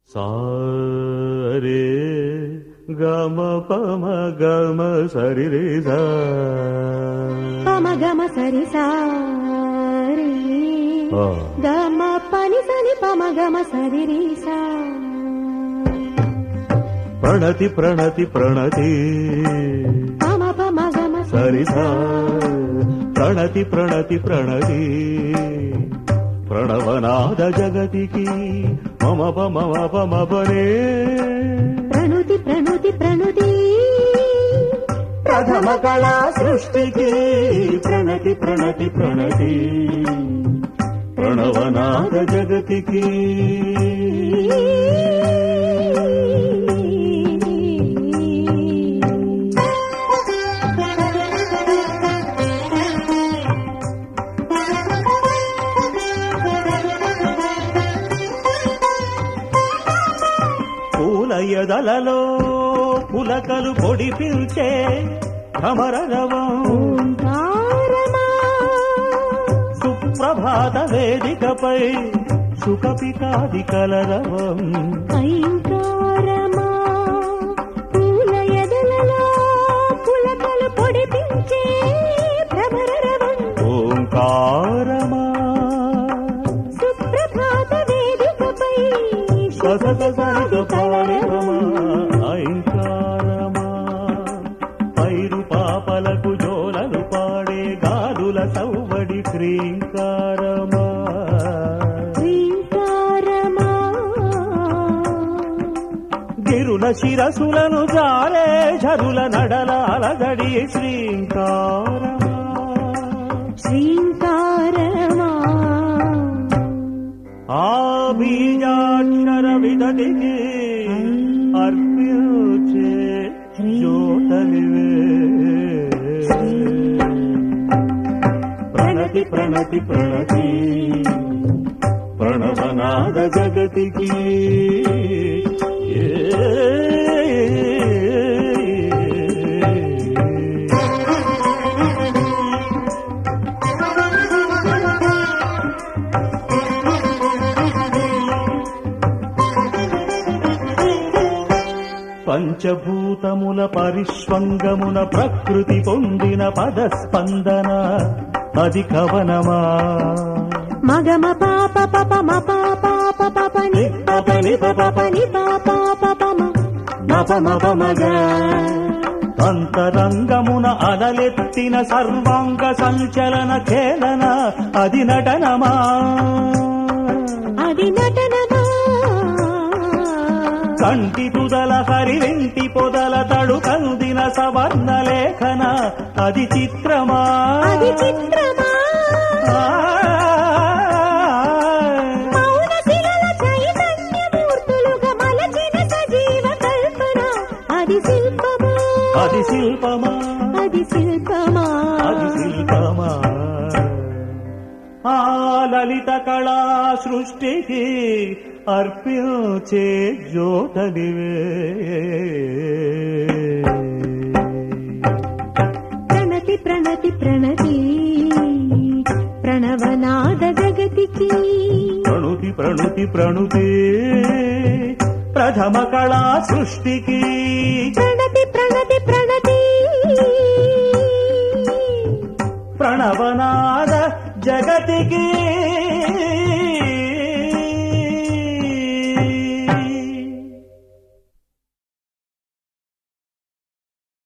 సారే గమ పమ గమ సరి రే సా పమ గమ సరి సారి ఆ. గమ పని సని పమ గమ సరి రి సా ప్రణతి ప్రణతి ప్రణతి పమ పమ గమ సరి సా ప్రణతి ప్రణతి ప్రణతి ప్రణవనాద జగతికి మమ పమ పమ పనే ప్రణుతి ప్రణుతి ప్రణుతి ప్రథమ కళా సృష్టికి ప్రణతి ప్రణతి ప్రణతి ప్రణవనాద జగతికి పూల ఎదలలో పులకలు పొడి పిల్చే భ్రమరగవం ఓంకారమా సుప్రభాత వేదికపై సుఖపికాది కలరవం ఐంకారమా పూల ఎదలలో పులకలు పొడిపించే భ్రమరరవం ఓంకారమా సుప్రభాత వేదికపై ససససరిగ పారవమా ఐంకారమా పైరు పాపలకు జోలలు పాడే గాలుల సౌవడి శ్రీంకారమా శ్రీంకారమా గిరుల శిరసులను జారే ఝరుల నడలాలగడి శ్రీంకారమా శ్రీంకారమా ఆ బీజాక్షర విదటికి అర్పించే జ్యోతలివే ప్రణతి ప్రణతి ప్రణతి ప్రణవనాద జగతికి ఏ పంచభూతముల పరిష్వంగమున ప్రకృతి పొందిన పదస్పందన అది కవనమా మగమ పాప పప మ పాప పప ని పప ని పప ని పాప పపమ మప మప మగ అంతరంగమున అలలెత్తిన సర్వాంగ సంచలన ఖేళన అది నటనమా అది నటనమా కంటి తుదల హరివెంటి పొదల తడు కందిన సవర్ణ లేఖన అది చిత్రమా అది చిత్రమా మౌన శిలల చైతన్యమూర్తులుగా మలచిన సజీవ కల్పన అది శిల్పమా అది శిల్పమా అది శిల్పమా అది శిల్పమా ఆ లలిత కళా సృష్టికి అర్పించే జ్యోతనివే ప్రణతి ప్రణతి ప్రణతి ప్రణవనాద జగతికి ప్రణుతి ప్రణుతి ప్రణుతి ప్రథమ కళా సృష్టికి ప్రణతి ప్రణతి ప్రణతి ప్రణవనాద జగతికి